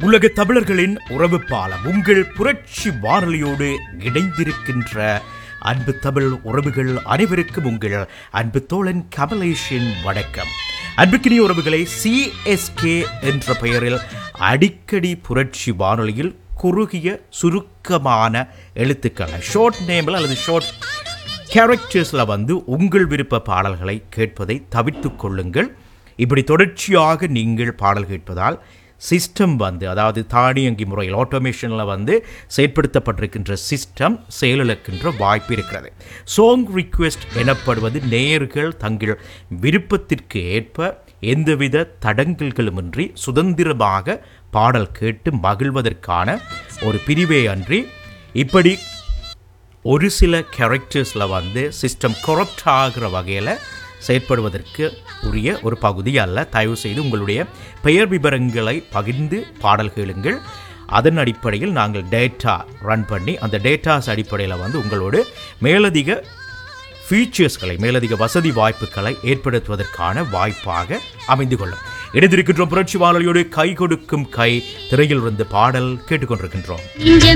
உலக தமிழர்களின் உறவு பாலம் உங்கள் புரட்சி வானொலியோடு இணைந்திருக்கின்ற அன்பு தமிழ் உறவுகள் அனைவருக்கும் உங்கள் அன்பு தோழன் கமலேஷின் வணக்கம் அன்புக்கினிய உறவுகளை சிஎஸ்கே என்ற பெயரில் அடிக்கடி புரட்சி வானொலியில் குறுகிய சுருக்கமான எழுத்துக்களை ஷார்ட் நேமில் அல்லது ஷார்ட் கேரக்டர்ஸில் வந்து உங்கள் விருப்ப பாடல்களை கேட்பதை தவிர்த்துக் கொள்ளுங்கள் இப்படி தொடர்ச்சியாக நீங்கள் பாடல் கேட்பதால் சிஸ்டம் வந்து அதாவது தானியங்கி முறையில் ஆட்டோமேஷனில் வந்து செயற்படுத்தப்பட்டிருக்கின்ற சிஸ்டம் செயலிழக்கின்ற வாய்ப்பு இருக்கிறது சாங் ரிக்வெஸ்ட் எனப்படுவது நேயர்கள் தங்கள் விருப்பத்திற்கு ஏற்ப எந்தவித தடங்கல்களுமின்றி சுதந்திரமாக பாடல் கேட்டு மகிழ்வதற்கான ஒரு பிரிவே அன்றி இப்படி ஒரு சில கேரக்டர்ஸில் வந்து சிஸ்டம் கரப்ட் ஆகிற வகையில் செயற்படுவதற்கு உரிய ஒரு பகுதி அல்ல தயவு செய்து உங்களுடைய பெயர் விவரங்களை பகிர்ந்து பாடல் கேளுங்கள் அதன் அடிப்படையில் நாங்கள் டேட்டா ரன் பண்ணி அந்த டேட்டாஸ் அடிப்படையில் வந்து உங்களோடு மேலதிக ஃபீச்சர்ஸ்களை மேலதிக வசதி வாய்ப்புகளை ஏற்படுத்துவதற்கான வாய்ப்பாக அமைந்து கொள்ளும் இணைந்திருக்கின்றோம் புரட்சி வானொலியோடு கை கொடுக்கும் கை திரையில் இருந்து பாடல் கேட்டுக்கொண்டிருக்கின்றோம் இஞ்ச